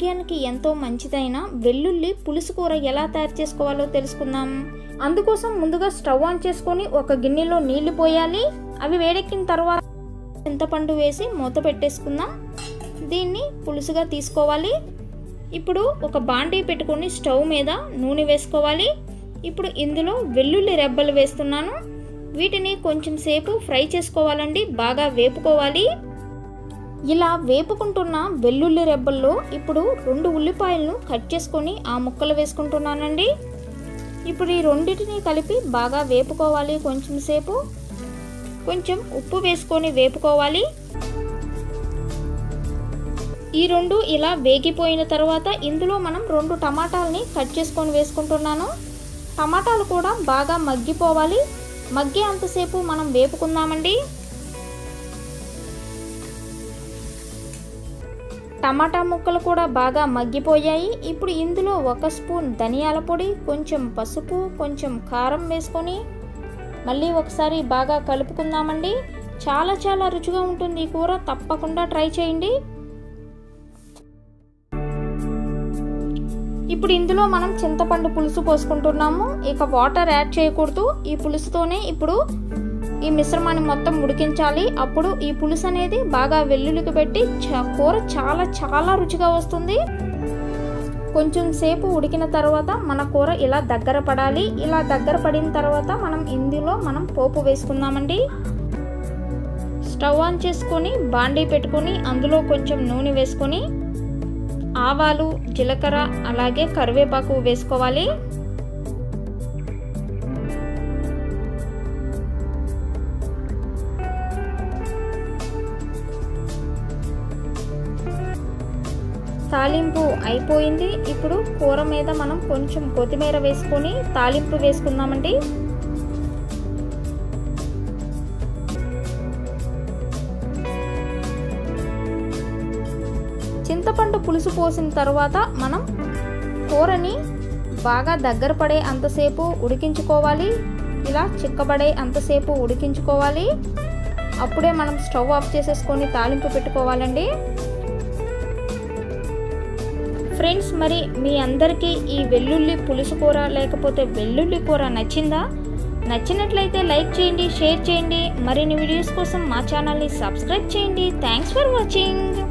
ఆరోగ్యానికి ఎంతో మంచిదైన వెల్లుల్లి పులుసు కూర ఎలా తయారు చేసుకోవాలో తెలుసుకుందాం అందుకోసం ముందుగా స్టవ్ ఆన్ చేసుకొని ఒక గిన్నెలో నీళ్లు పోయాలి అవి వేడెక్కిన తర్వాత చింతపండు వేసి మూత పెట్టేసుకుందాం దీన్ని పులుసుగా తీసుకోవాలి ఇప్పుడు ఒక బాండీ పెట్టుకొని స్టవ్ మీద నూనె వేసుకోవాలి ఇప్పుడు ఇందులో వెల్లుల్లి రెబ్బలు వేస్తున్నాను వీటిని కొంచెం సేపు ఫ్రై చేసుకోవాలండి బాగా వేపుకోవాలి ఇలా వేపుకుంటున్న వెల్లుల్లి రెబ్బల్లో ఇప్పుడు రెండు ఉల్లిపాయలను కట్ చేసుకొని ఆ ముక్కలు వేసుకుంటున్నానండి ఇప్పుడు ఈ రెండింటిని కలిపి బాగా వేపుకోవాలి కొంచెం సేపు కొంచెం ఉప్పు వేసుకొని వేపుకోవాలి ఈ రెండు ఇలా వేగిపోయిన తర్వాత ఇందులో మనం రెండు టమాటాలని కట్ చేసుకొని వేసుకుంటున్నాను టమాటాలు కూడా బాగా మగ్గిపోవాలి మగ్గే అంతసేపు మనం వేపుకుందామండి టమాటా ముక్కలు కూడా బాగా మగ్గిపోయాయి ఇప్పుడు ఇందులో ఒక స్పూన్ ధనియాల పొడి కొంచెం పసుపు కొంచెం కారం వేసుకొని మళ్ళీ ఒకసారి బాగా కలుపుకుందామండి చాలా చాలా రుచిగా ఉంటుంది ఈ కూర తప్పకుండా ట్రై చేయండి ఇప్పుడు ఇందులో మనం చింతపండు పులుసు పోసుకుంటున్నాము ఇక వాటర్ యాడ్ చేయకూడదు ఈ పులుసుతోనే ఇప్పుడు ఈ మిశ్రమాన్ని మొత్తం ఉడికించాలి అప్పుడు ఈ పులుసు అనేది బాగా వెల్లుల్లికి పెట్టి కూర చాలా చాలా రుచిగా వస్తుంది కొంచెం సేపు ఉడికిన తర్వాత మన కూర ఇలా దగ్గర పడాలి ఇలా దగ్గర పడిన తర్వాత మనం ఇందులో మనం పోపు వేసుకుందామండి స్టవ్ ఆన్ చేసుకొని బాండీ పెట్టుకొని అందులో కొంచెం నూనె వేసుకొని ఆవాలు జీలకర్ర అలాగే కరివేపాకు వేసుకోవాలి తాలింపు అయిపోయింది ఇప్పుడు కూర మీద మనం కొంచెం కొత్తిమీర వేసుకొని తాలింపు వేసుకుందామండి చింతపండు పులుసు పోసిన తర్వాత మనం కూరని బాగా దగ్గర పడే అంతసేపు ఉడికించుకోవాలి ఇలా చిక్కబడే అంతసేపు ఉడికించుకోవాలి అప్పుడే మనం స్టవ్ ఆఫ్ చేసేసుకొని తాలింపు పెట్టుకోవాలండి ఫ్రెండ్స్ మరి మీ అందరికీ ఈ వెల్లుల్లి పులుసు కూర లేకపోతే వెల్లుల్లి కూర నచ్చిందా నచ్చినట్లయితే లైక్ చేయండి షేర్ చేయండి మరిన్ని వీడియోస్ కోసం మా ఛానల్ని సబ్స్క్రైబ్ చేయండి థ్యాంక్స్ ఫర్ వాచింగ్